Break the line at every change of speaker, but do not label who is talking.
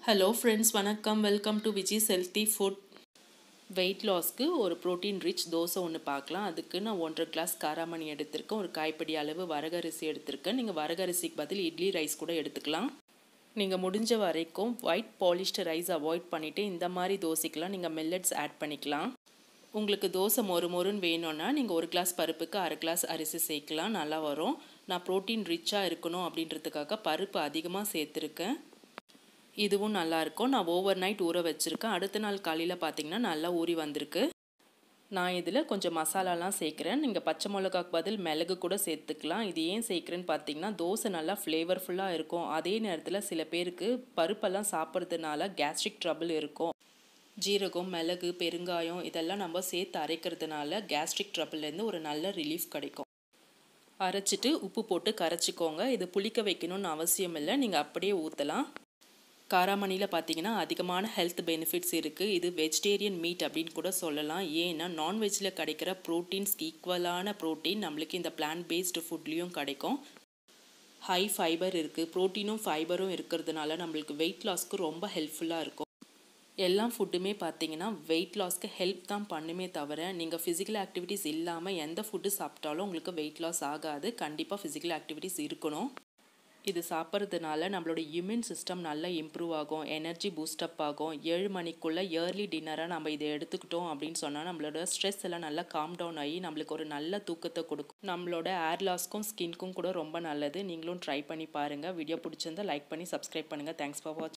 hello friends வணக்கம் welcome to Viji's healthy food weight லாஸ்க்கு ஒரு ப்ரோட்டீன் ரிச் தோசை ஒன்று பார்க்கலாம் அதுக்கு நான் ஒன்றரை கிளாஸ் காராமணி எடுத்திருக்கேன் ஒரு காய்ப்படி அளவு வரகரிசி எடுத்திருக்கேன் நீங்கள் வரகரிசிக்கு பதில் இட்லி ரைஸ் கூட எடுத்துக்கலாம் நீங்கள் முடிஞ்ச வரைக்கும் ஒயிட் பாலிஷ்டு ரைஸ் அவாய்ட் பண்ணிவிட்டு இந்த மாதிரி தோசைக்கெலாம் நீங்கள் மில்லட்ஸ் ஆட் பண்ணிக்கலாம் உங்களுக்கு தோசை மொறு மொறுன்னு வேணும்னா நீங்கள் ஒரு கிளாஸ் பருப்புக்கு அரை கிளாஸ் அரிசி சேர்க்கலாம் நல்லா வரும் நான் ப்ரோட்டீன் ரிச்சாக இருக்கணும் அப்படின்றதுக்காக பருப்பு அதிகமாக சேர்த்துருக்கேன் இதுவும் நல்லாயிருக்கும் நான் ஓவர் நைட் ஊற வச்சுருக்கேன் அடுத்த நாள் காலையில் பார்த்தீங்கன்னா நல்லா ஊறி வந்திருக்கு நான் இதில் கொஞ்சம் மசாலாலாம் சேர்க்குறேன் நீங்கள் பச்சை மிளகாக்கு பதில் மிளகு கூட சேர்த்துக்கலாம் இது ஏன் சேர்க்குறேன்னு பார்த்தீங்கன்னா தோசை நல்லா ஃப்ளேவர்ஃபுல்லாக இருக்கும் அதே நேரத்தில் சில பேருக்கு பருப்பெல்லாம் சாப்பிட்றதுனால கேஸ்ட்ரிக் ட்ரபிள் இருக்கும் ஜீரகம் மிளகு பெருங்காயம் இதெல்லாம் நம்ம சேர்த்து அரைக்கிறதுனால கேஸ்ட்ரிக் ட்ரபிள்லேருந்து ஒரு நல்ல ரிலீஃப் கிடைக்கும் அரைச்சிட்டு உப்பு போட்டு கரைச்சிக்கோங்க இது புளிக்க வைக்கணும்னு அவசியம் இல்லை நீங்கள் அப்படியே ஊற்றலாம் காராமணியில் பார்த்தீங்கன்னா அதிகமான ஹெல்த் பெனிஃபிட்ஸ் இருக்குது இது வெஜிடேரியன் மீட் அப்படின்னு கூட சொல்லலாம் ஏன்னா நான்வெஜ்ஜில் கிடைக்கிற ப்ரோட்டீன்ஸ்க்கு ஈக்குவலான ப்ரோட்டீன் நம்மளுக்கு இந்த பிளான்ட் பேஸ்டு ஃபுட்லேயும் கிடைக்கும் ஹை ஃபைபர் இருக்குது ப்ரோட்டீனும் ஃபைபரும் இருக்கிறதுனால நம்மளுக்கு வெயிட் லாஸ்க்கு ரொம்ப ஹெல்ப்ஃபுல்லாக இருக்கும் எல்லா ஃபுட்டுமே பார்த்தீங்கன்னா வெயிட் லாஸ்க்கு ஹெல்ப் தான் பண்ணுமே தவிர நீங்கள் ஃபிசிக்கல் ஆக்டிவிட்டீஸ் இல்லாமல் எந்த ஃபுட்டு சாப்பிட்டாலும் உங்களுக்கு வெயிட் லாஸ் ஆகாது கண்டிப்பாக ஃபிசிக்கல் ஆக்டிவிட்டீஸ் இருக்கணும் இது சாப்பிட்றதுனால நம்மளோட இம்யூன் சிஸ்டம் நல்லா இம்ப்ரூவ் ஆகும் எனர்ஜி பூஸ்டப் ஆகும் ஏழு மணிக்குள்ளே இயர்லி டின்னராக நம்ம இதை எடுத்துக்கிட்டோம் அப்படின்னு சொன்னால் நம்மளோட ஸ்ட்ரெஸ் எல்லாம் நல்லா காம் டவுன் ஆகி நம்மளுக்கு ஒரு நல்ல தூக்கத்தை கொடுக்கும் நம்மளோட ஏர் லாஸ்க்கும் ஸ்கின்க்கும் கூட ரொம்ப நல்லது நீங்களும் ட்ரை பண்ணி பாருங்கள் வீடியோ பிடிச்சிருந்தா லைக் பண்ணி சப்ஸ்கிரைப் பண்ணுங்கள் தேங்க்ஸ் ஃபார் வாட்ச்